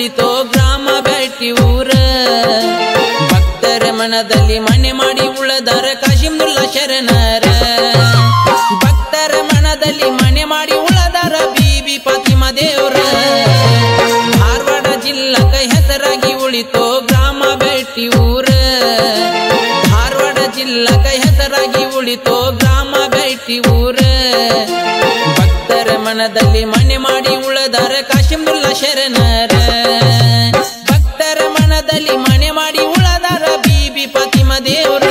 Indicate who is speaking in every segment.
Speaker 1: ಉಳಿತೋ ಗ್ರಾಮ ಬ್ಯಾಟಿ ಊರ ಭಕ್ತರ ಮನದಲ್ಲಿ ಮನೆ ಮಾಡಿ ಉಳದರ ಕಾಶಿಮುಲ್ಲ ಶರಣರ ಭಕ್ತರ ಮನದಲ್ಲಿ ಮನೆ ಮಾಡಿ ಉಳದರ ಬೀಬಿ ಫಾತಿಮಾ ದೇವ್ರ ಧಾರವಾಡ ಜಿಲ್ಲಕ ಹೆಸರಾಗಿ ಉಳಿತೋ ಗ್ರಾಮ ಭೇಟಿ ಊರ ಧಾರವಾಡ ಜಿಲ್ಲಕ ಹೆಸರಾಗಿ ಉಳಿತೋ ಗ್ರಾಮ ಭೇಟಿ ಊರ ಭಕ್ತರ ಮನದಲ್ಲಿ ಮನೆ ಮಾಡಿ ಉಳದರ ಕಾಶಿಮುಲ್ಲ ಶರಣರ ಭಕ್ತರ ಮನದಲ್ಲಿ ಮನೆ ಮಾಡಿ ಉಳದರ ಬೀಬಿ ಫಾತಿಮಾ ದೇವ್ರ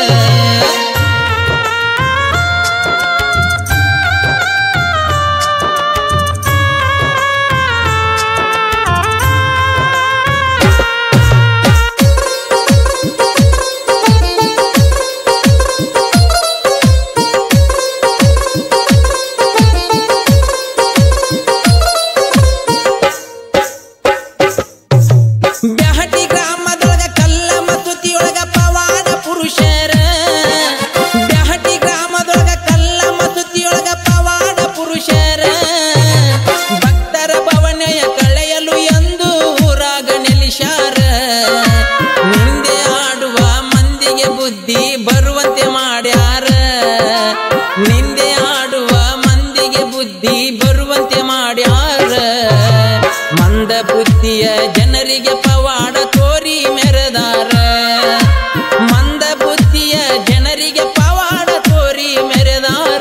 Speaker 1: ಬ್ಯಾಹಟಿ ಗ್ರಾಮದೊಳಗ ಕಲ್ಲ ಮಸೂತಿಯೊಳಗ ಪವಾಡ ಪುರುಷರ ಬ್ಯಾಹಟಿ ಗ್ರಾಮದೊಳಗ ಕಲ್ಲ ಮಸೂತಿಯೊಳಗ ಪವಾಡ ಪುರುಷರ ಭಕ್ತರ ಭವನಯ ಕಳೆಯಲು ಎಂದು ಊರಾಗ ನೆಲಿಶಾರ ನಿಂದೆ ಆಡುವ ಮಂದಿಗೆ ಬುದ್ಧಿ ಬರುವಂತೆ ಮಾಡ್ಯಾರ ನಿಂದೆ ಆಡುವ ಮಂದಿಗೆ ಬುದ್ಧಿ ಬರುವಂತೆ ಮಾಡ್ಯಾರ ಮಂದ ಬುದ್ಧಿಯ ಜನರಿಗೆ ಪವಾಡ ತೋರಿ ಮೆರೆದಾರ ಮಂದ ಬುದ್ಧಿಯ ಜನರಿಗೆ ಪವಾಡ ತೋರಿ ಮೆರೆದಾರ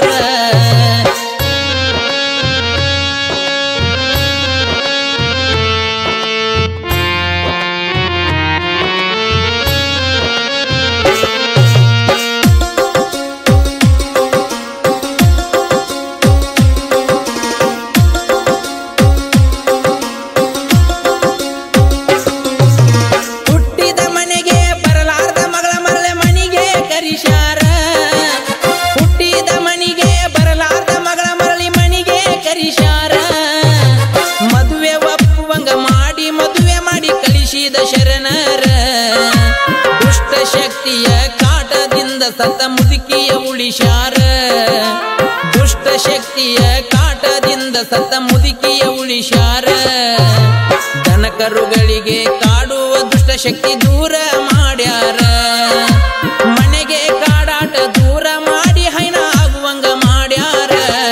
Speaker 1: ಹುಟ್ಟಿದ ಮನೆಗೆ ಬರಲಾರ್ದ ಮಗಳ ಮರಳೆ ಮನಿಗೆ ಕರಿಶಾರ ಹುಟ್ಟಿದ ಮನಿಗೆ ಬರಲಾರ್ದ ಮಗಳ ಮರಳಿ ಮನಿಗೆ ಕರಿಶಾರ ಮದುವೆ ಒಪ್ಪುವಂಗ ಮಾಡಿ ಮದುವೆ ಮಾಡಿ ಕಳಿಸಿದ ಶರಣರ ದುಷ್ಟ ಶಕ್ತಿಯ ಕಾಟದಿಂದ ಸತ್ತ ಮುದುಕಿಯ ಉಳಿಶಾರ ದುಷ್ಟ ಶಕ್ತಿಯ ಕಾಟದಿಂದ ಸತ್ತ ಮುದುಕಿಯ ಉಳಿಶಾರ ದನಕರುಗಳಿಗೆ ಕಾಡುವ ದುಷ್ಟ ಶಕ್ತಿ ದೂರ ಮಾಡ್ಯಾರ ಮನೆಗೆ ಕಾಡಾಟ ದೂರ ಮಾಡಿ ಹೈನ ಆಗುವಂಗ ಮಾಡ್ಯಾರ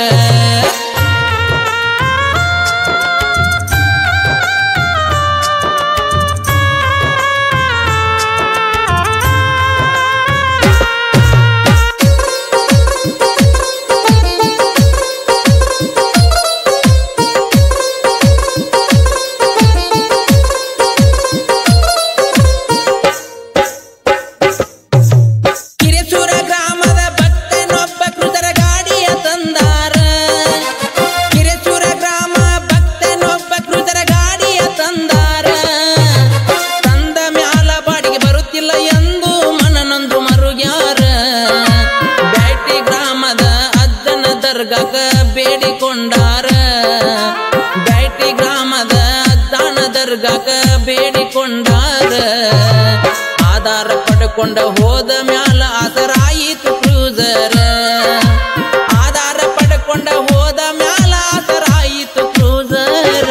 Speaker 1: ಕಿರೆಸೂರ ಗ್ರಾಮದ ಭಕ್ತನೊಬ್ಬ ಕೃತರ ಗಾಡಿಯ ತಂದಾರ ಕಿರೆಸೂರ ಗ್ರಾಮ ಭಕ್ತನೊಬ್ಬ ಕೃತರ ಗಾಡಿಯ ತಂದಾರ ತಂದ ಮ್ಯಾಲ ಬಾಡಿಗೆ ಬರುತ್ತಿಲ್ಲ ಎಂದು ಮನನೊಂದು ಮರುಗ್ಯಾರ ಬ್ಯಾಟಿ ಗ್ರಾಮದ ಅಜ್ಜನ ದರ್ಗಾಕ ಬೇಡಿಕೊಂಡಾರ ಬ್ಯಾಟಿ ಗ್ರಾಮದ ಅಜ್ಜನ ದರ್ಗಾಕ ಬೇಡಿಕೊಂಡಾರ ಆಧಾರ ಪಡ್ಕೊಂಡ ಹೋದ ಮ್ಯಾಲ ಆಸರಾಯಿತು ಕ್ರೂಸರ ಆಧಾರ ಪಡ್ಕೊಂಡ ಹೋದ ಮ್ಯಾಲ ಆಸರಾಯಿತು ಕ್ರೂಸರ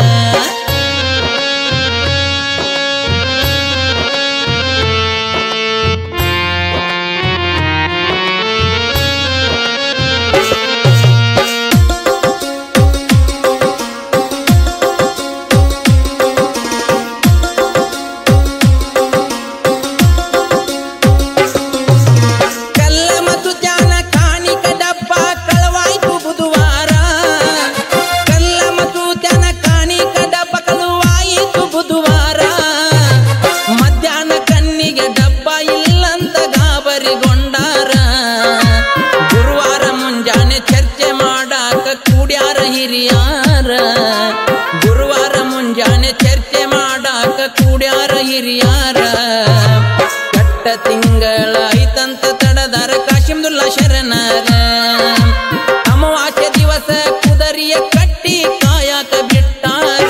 Speaker 1: ಕಲ್ಲ ಮತ್ತು ಜ್ಞಾನ ಕಾಣಿಕ ಡಬ್ಬ ಕಳವಾಯ್ತು ಬುಧವಾರ ಕಲ್ಲ ಮತ್ತು ಜ್ಞಾನ ಕಾಣಿಕ ಡಬ್ಬ ಕಳುವಾಯಿತು ಬುಧವಾರ ಮಧ್ಯಾಹ್ನ ಕಣ್ಣಿಗೆ ಡಬ್ಬ ಇಲ್ಲಂತ ಗಾಬರಿಗೊಂಡಾರ ಗುರುವಾರ ಮುಂಜಾನೆ ಚರ್ಚೆ ಮಾಡಾಕ ಕೂಡ್ಯಾರ ಹಿರಿಯಾರ ಗುರುವಾರ ಮುಂಜಾನೆ ಚರ್ಚೆ ಮಾಡಾಕ ಕೂಡ್ಯಾರ ಹಿರಿಯಾರ ಕಟ್ಟ ತಿಂಗಳ ಐತಂತ ತಡದಾರ ಕಾಶಿಮ್ದುಲ್ಲ ಶರಣರ ಅಮಾವಾಸ್ಯ ದಿವಸ ಕುದರಿಯ ಕಟ್ಟಿ ಕಾಯಕ ಬಿಟ್ಟಾರ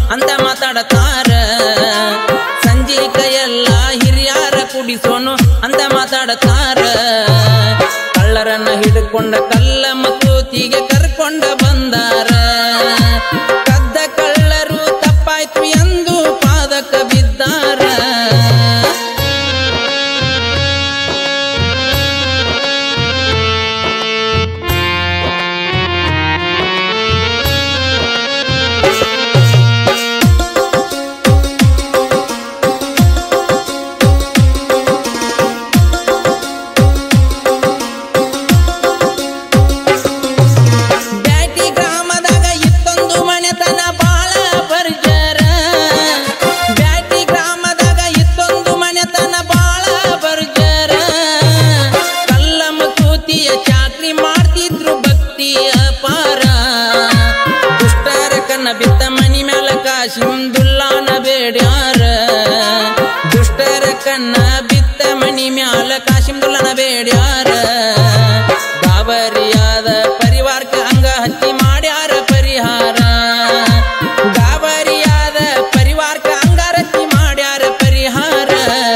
Speaker 1: ಅಂತ ಮಾತಾಡತಾರ ಸಂಜೆ ಕೈಯೆಲ್ಲ ಹಿರಿಯಾರ ಕುಡಿಸೋನು ಅಂತ ಮಾತಾಡತಾರ ಕಳ್ಳರನ್ನ ಹಿಡ್ಕೊಂಡ ಕಲ್ಲ ಮತ್ತು ತೀಗೆ ಕರ್ಕೊಂಡ ಬಂದಾರ ಕದ್ದ ಕಳ್ಳರು ತಪ್ಪಾಯ್ತು ಎಂದು ಪಾದಕ ಬಿದ್ದಾರ ಬ್ಯಾಟಿ ಗ್ರಾಮದಾಗ ಇತ್ತೊಂದು ಮನೆತನ ಬಾಳ ಬರ್ಜರ ಬ್ಯಾಟಿ ಗ್ರಾಮದಾಗ ಇತ್ತೊಂದು ಮನೆತನ ಬಾಳ ಬರ್ಜರ ಕಲ್ಲಮ್ಮ ಕೂತಿಯ ಚಾಕ್ರಿ ಮಾಡ್ತಿದ್ರು ಭಕ್ತಿಯ ಪಾರ ದುಷ್ಟರ ಕನ್ನ ಬಿತ್ತ ಮನಿ ಮ್ಯಾಲ ಕಾಶಿಂದುಲ್ಲಾನ ಬೇಡ್ಯಾರ ದುಷ್ಟರ ಕನ್ನ ಬಿತ್ತ ಮನಿ ಮ್ಯಾಲ ಕಾಶಿಂದುಲ್ಲನ ಬೇಡ್ಯಾರ ಗಾಬರಿಯಾದ ಪರಿವಾರಕ ಅಂಗ ಹಚ್ಚಿ ಮಾಡ್ಯಾರ ಪರಿಹಾರ ಗಾಬರಿಯಾದ ಪರಿವಾರಕ ಅಂಗ ಹಚ್ಚಿ ಮಾಡ್ಯಾರ ಪರಿಹಾರ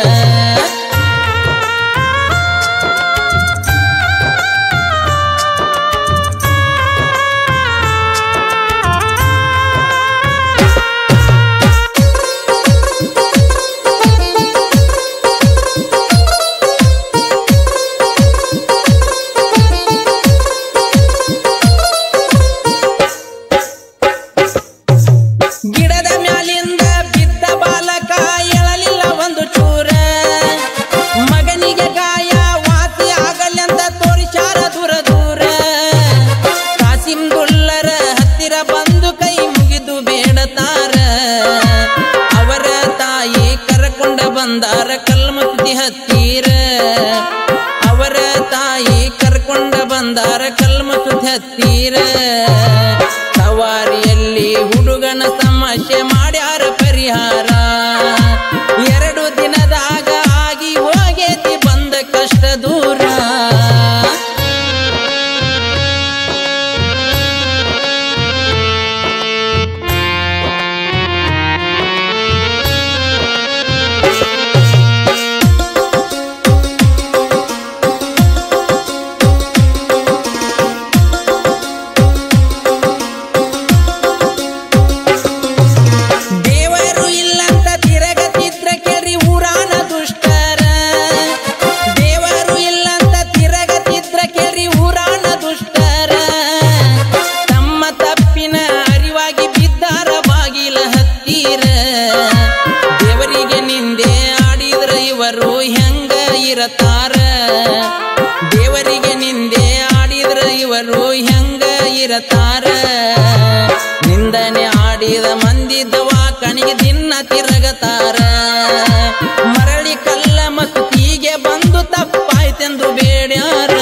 Speaker 1: ಗಿಡದ ಮ್ಯಾಲಿಂದ ಬಿದ್ದ ಬಾಲಕ ಎಳಲಿಲ್ಲ ಒಂದು ಚೂರ ಮಗನಿಗೆ ಗಾಯ ವಾಸಿ ಆಗಲೆಂದ ತೋರಿಸಾರ ದೂರ ದೂರ ಕಾಸಿಂದುಲ್ಲರ ಹತ್ತಿರ ಬಂದು ಕೈ ಮುಗಿದು ಬೇಡತಾರ ಅವರ ತಾಯಿ ಕರಕೊಂಡ ಬಂದಾರ ಕಲ್ಮುಕ್ತಿ ಹತ್ತೀರ ಅವರ ತಾಯಿ ಕರ್ಕೊಂಡ ಬಂದಾರ ಕಲ್ಮಸುತಿ ಹತ್ತೀರ ಸವಾರಿಯಲ್ಲಿ ಹುಡುಗನ ಸಮಸ್ಯೆ ಮಾಡ್ಯಾರ ಪರಿಹಾರ ಎರಡು ದಿನದಾಗ ಆಗಿ ಹೋಗೇತಿ ಬಂದ ಕಷ್ಟ ದೂರ ದೇವರು ಇಲ್ಲಂತ ತಿರಗತಿದ್ರ ಕೇಳ್ರಿ ಊರಾನ ದುಷ್ಟರ ದೇವರು ಇಲ್ಲಂತ ತಿರಗತಿದ್ರ ಕೇಳ್ರಿ ಊರಾನ ದುಷ್ಟರ ತಮ್ಮ ತಪ್ಪಿನ ಅರಿವಾಗಿ ಬಿದ್ದಾರ ಬಾಗಿಲ ಹತ್ತೀರ ದೇವರಿಗೆ ನಿಂದೆ ಆಡಿದ್ರ ಇವರು ಹೆಂಗ ಇರತಾರ ದೇವರಿಗೆ ನಿಂದೆ ಆಡಿದ್ರ ಇವರು ಹೆಂಗ ಇರತಾರ ನಿಂದನೆ ಆಡಿದ ಮಂದಿ ದವಾಖಾನಿಗೆ ದಿನ ತಿರುಗತಾರ ಮರಳಿ ಕಲ್ಲ ಮಸ್ತಿಗೆ ಬಂದು ತಪ್ಪಾಯ್ತೆಂದು ಬೇಡ್ಯಾರ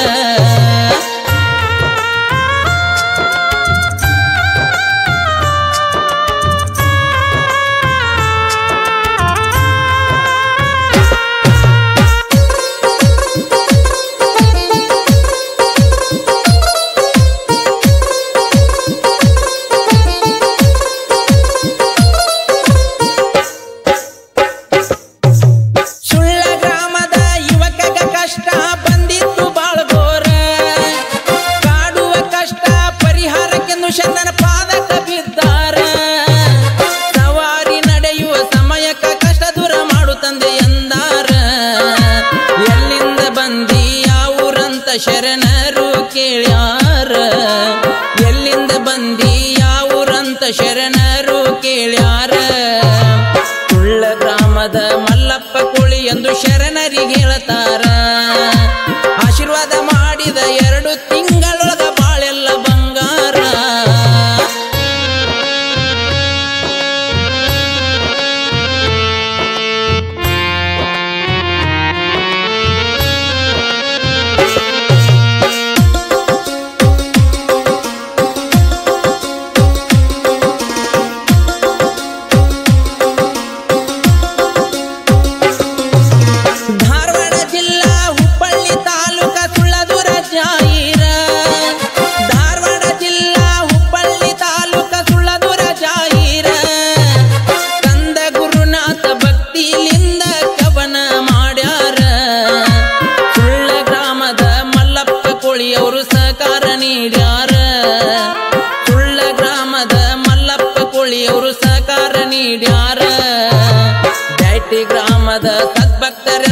Speaker 1: ಸುಳ್ಳ ಗ್ರಾಮದ ಯುವಕಗ ಕಷ್ಟ ಬಂದಿತ್ತು ಬಾಳ್ಗೋರ ಕಾಡುವ ಕಷ್ಟ ಪರಿಹಾರಕ್ಕೆಂದು ಚಂದನ ಪಾದಕ ಬಿದ್ದಾರ ಸವಾರಿ ನಡೆಯುವ ಸಮಯಕ್ಕ ಕಷ್ಟ ದೂರ ಮಾಡು ತಂದೆ ಎಂದಾರ ಎಲ್ಲಿಂದ ಬಂದಿ ಯಾವೂರಂತ ಶರಣರು ಕೇಳ್ಯಾರ ಎಲ್ಲಿಂದ ಬಂದಿ ಯಾವೂರಂತ ಶರಣರು ಕೇಳ್ಯಾರ ಸುಳ್ಳ ಗ್ರಾಮದ ಮಲ್ಲಪ್ಪ ಕುಳಿ ಎಂದು ಶರಣರಿಗೆ ಹೇಳ್ತಾರ ಆಶೀರ್ವಾದ ಮಾಡಿದ ಎರಡು ತಿಂಗಳೊಳಗ ಬಾಳೆಲ್ಲ ಬಂಗಾರ ಧಾರವಾಡ ಜಿಲ್ಲಾ ಕೋಟಿ ಗ್ರಾಮದ ಸದ್ಭಕ್ತರ